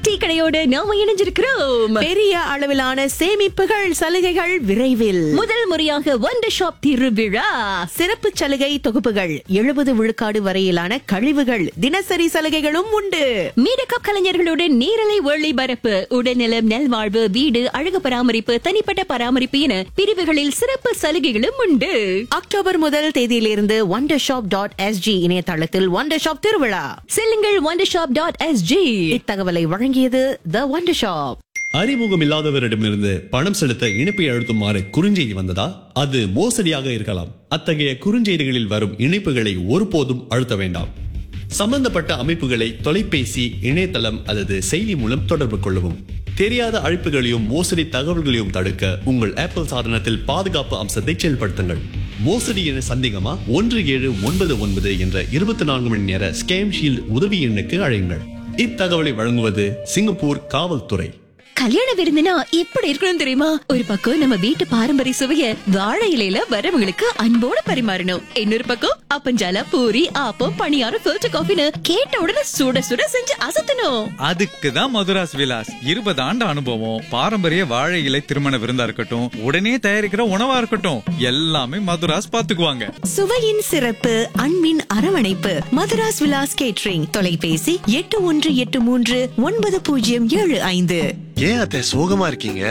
tea கடையோடு நாம இணைஞ்சிருக்கிறோம் பெரிய அளவிலான சேமிப்புகள் சலுகைகள் விரைவில் முதல் முறையாக ஒண்டர் ஷாப் திருவிழா சிறப்பு சலுகை தொகுப்புகள் எழுபது விழுக்காடு வரையிலான கழிவுகள் தினசரி சலுகைகளும் உண்டு மீடக்கப் கலைஞர்களோட நேரலை ஒளிபரப்பு உடல்நலம் நல்வாழ்வு வீடு அழகு பராமரிப்பு தனிப்பட்ட பராமரிப்பு என பிரிவுகளில் சிறப்பு சலுகைகளும் உண்டு அக்டோபர் முதல் தேதியிலிருந்து ஒண்டர் ஷாப் டாட் எஸ்ஜி இணையதளத்தில் ஒண்டர் ஷாப் திருவிழா செல்லுங்கள் ஒண்டர் ஷாப் டாட் எஸ்ஜி இத்தகவலை வழங்கியது த ஒண்டர் ஷாப் அறிமுகம் இல்லாதவரிடமிருந்து பணம் செலுத்த இணைப்பை அழுத்துமாறு குறுஞ்செய்தி வந்ததா அது மோசடியாக இருக்கலாம் அத்தகைய குறுஞ்செய்திகளில் வரும் இணைப்புகளை ஒருபோதும் அழுத்த வேண்டாம் சம்பந்தப்பட்ட அமைப்புகளை தொலைபேசி இணையதளம் அல்லது செயலி மூலம் தொடர்பு கொள்ளவும் தெரியாத அழைப்புகளையும் மோசடி தகவல்களையும் தடுக்க உங்கள் ஆப்பிள் சாதனத்தில் பாதுகாப்பு அம்சத்தை செயல்படுத்துங்கள் மோசடி என சந்தேகமா ஒன்று ஏழு ஒன்பது ஒன்பது என்ற இருபத்தி நான்கு மணி நேர ஸ்கேம் ஷீல்ட் உதவி எண்ணுக்கு அழையுங்கள் இத்தகவலை வழங்குவது சிங்கப்பூர் காவல்துறை கல்யாண விருந்துனா எப்படி இருக்கணும் தெரியுமா ஒரு பக்கம் நம்ம வீட்டு பாரம்பரிய சுவைய வாழை இலையில வரவங்களுக்கு அன்போட பரிமாறணும் இன்னொரு பக்கம் அப்பஞ்சால பூரி ஆப்பம் பணியாரம் ஃபில்டர் காஃபின்னு கேட்ட உடனே சுட சுட செஞ்சு அசத்தணும் அதுக்கு தான் மதுராஸ் விலாஸ் இருபது ஆண்டு அனுபவம் பாரம்பரிய வாழை இலை திருமண விருந்தா இருக்கட்டும் உடனே தயாரிக்கிற உணவா இருக்கட்டும் எல்லாமே மதுராஸ் பாத்துக்குவாங்க சுவையின் சிறப்பு அன்பின் அரவணைப்பு மதுராஸ் விலாஸ் கேட்ரிங் தொலைபேசி எட்டு ஒன்று எட்டு மூன்று ஒன்பது பூஜ்ஜியம் ஏழு ஐந்து ஏன் அத்தை சோகமா இருக்கீங்க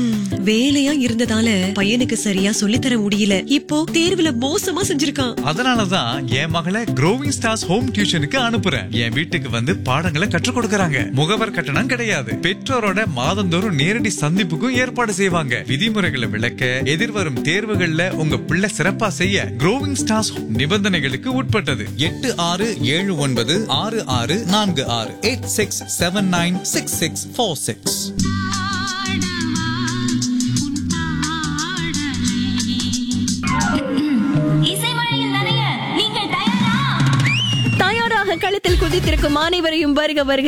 வேலையா இருந்ததால பையனுக்கு சரியா சொல்லித்தர முடியல இப்போ தேர்வுல மோசமா செஞ்சிருக்கான் அதனாலதான் என் மகளை க்ரோவிங் ஸ்டார்ஸ் ஹோம் டியூஷனுக்கு அனுப்புறேன் என் வீட்டுக்கு வந்து பாடங்களை கற்றுக் கொடுக்கறாங்க முகவர் கட்டணம் கிடையாது பெற்றோரோட மாதந்தோறும் நேரடி சந்திப்புக்கும் ஏற்பாடு செய்வாங்க விதிமுறைகளை விளக்க எதிர்வரும் தேர்வுகள்ல உங்க பிள்ளை சிறப்பா செய்ய க்ரோவிங் ஸ்டார்ஸ் நிபந்தனைகளுக்கு உட்பட்டது எட்டு ஆறு ஏழு ஒன்பது ஆறு ஆறு நான்கு ஆறு eight six seven nine six six four six இசைமழையில் நனைய நீங்கள் தயாரா தயாராக களத்தில் குதித்திருக்கும் அனைவரையும் வருக வருக